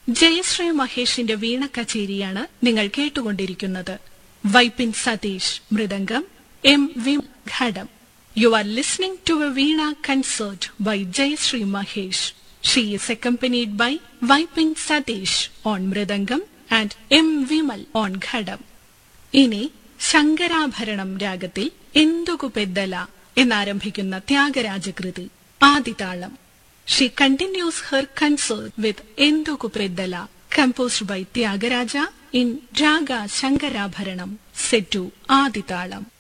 ജയശ്രീ മഹേഷിന്റെ വീണ കച്ചേരിയാണ് നിങ്ങൾ കേട്ടുകൊണ്ടിരിക്കുന്നത് Vypin Satheesh mridangam M V ghatam you are listening to a veena concert by Jayashree Mahesh she is accompanied by Vypin Satheesh on mridangam and M Vimal on ghatam ഇനി ശങ്കരാഭരണം രാഗത്തിൽ എന്തുകു പെദ്ദല എന്നാരംഭിക്കുന്ന ത്യാഗരാജകൃതി Adithalam she continues her concert with Entuku Peddala composed by Tyagaraja in raga Shankarabharanam set to ആദിതാളം